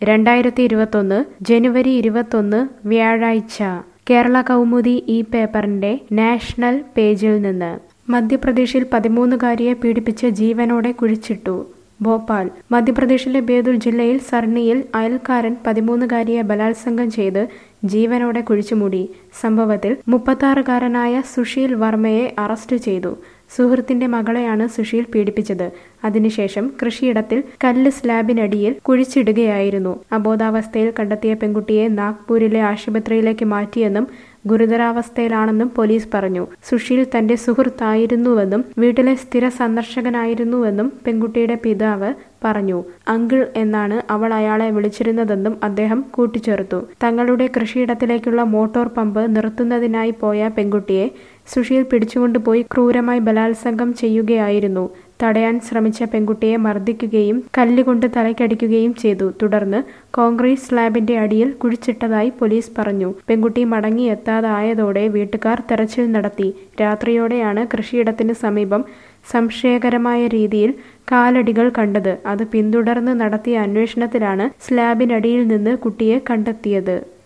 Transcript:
രണ്ടായിരത്തി ഇരുപത്തൊന്ന് ജനുവരി ഇരുപത്തൊന്ന് വ്യാഴാഴ്ച കേരള കൗമുദി ഈ പേപ്പറിന്റെ നാഷണൽ പേജിൽ നിന്ന് മധ്യപ്രദേശിൽ പതിമൂന്നുകാരിയെ പീഡിപ്പിച്ച് ജീവനോടെ കുഴിച്ചിട്ടു ഭോപ്പാൽ മധ്യപ്രദേശിലെ ബേതുൽ ജില്ലയിൽ സർണിയിൽ അയൽക്കാരൻ പതിമൂന്നുകാരിയെ ബലാത്സംഗം ചെയ്ത് ജീവനോടെ കുഴിച്ചുമൂടി സംഭവത്തിൽ മുപ്പത്താറുകാരനായ സുശീൽ വർമ്മയെ അറസ്റ്റ് ചെയ്തു സുഹൃത്തിന്റെ മകളെയാണ് സുശീൽ പീഡിപ്പിച്ചത് അതിനുശേഷം കൃഷിയിടത്തിൽ കല്ല് സ്ലാബിനടിയിൽ കുഴിച്ചിടുകയായിരുന്നു അബോധാവസ്ഥയിൽ കണ്ടെത്തിയ പെൺകുട്ടിയെ നാഗ്പൂരിലെ ആശുപത്രിയിലേക്ക് മാറ്റിയെന്നും ഗുരുതരാവസ്ഥയിലാണെന്നും പോലീസ് പറഞ്ഞു സുശീൽ തന്റെ സുഹൃത്തായിരുന്നുവെന്നും വീട്ടിലെ സ്ഥിര സന്ദർശകനായിരുന്നുവെന്നും പെൺകുട്ടിയുടെ പിതാവ് പറഞ്ഞു അങ്കിൾ എന്നാണ് അവൾ അയാളെ വിളിച്ചിരുന്നതെന്നും അദ്ദേഹം കൂട്ടിച്ചേർത്തു തങ്ങളുടെ കൃഷിയിടത്തിലേക്കുള്ള മോട്ടോർ പമ്പ് നിർത്തുന്നതിനായി പോയ പെൺകുട്ടിയെ സുശീൽ പിടിച്ചുകൊണ്ടുപോയി ക്രൂരമായി ബലാത്സംഗം ചെയ്യുകയായിരുന്നു തടയാൻ ശ്രമിച്ച പെൺകുട്ടിയെ മർദ്ദിക്കുകയും കല്ലുകൊണ്ട് തലയ്ക്കടിക്കുകയും ചെയ്തു തുടർന്ന് കോൺക്രീറ്റ് സ്ലാബിന്റെ അടിയിൽ കുഴിച്ചിട്ടതായി പോലീസ് പറഞ്ഞു പെൺകുട്ടി മടങ്ങിയെത്താതായതോടെ വീട്ടുകാർ തെരച്ചിൽ നടത്തി രാത്രിയോടെയാണ് കൃഷിയിടത്തിന് സമീപം സംശയകരമായ രീതിയിൽ കാലടികൾ കണ്ടത് അത് പിന്തുടർന്ന് നടത്തിയ അന്വേഷണത്തിലാണ് സ്ലാബിനടിയിൽ നിന്ന് കുട്ടിയെ കണ്ടെത്തിയത്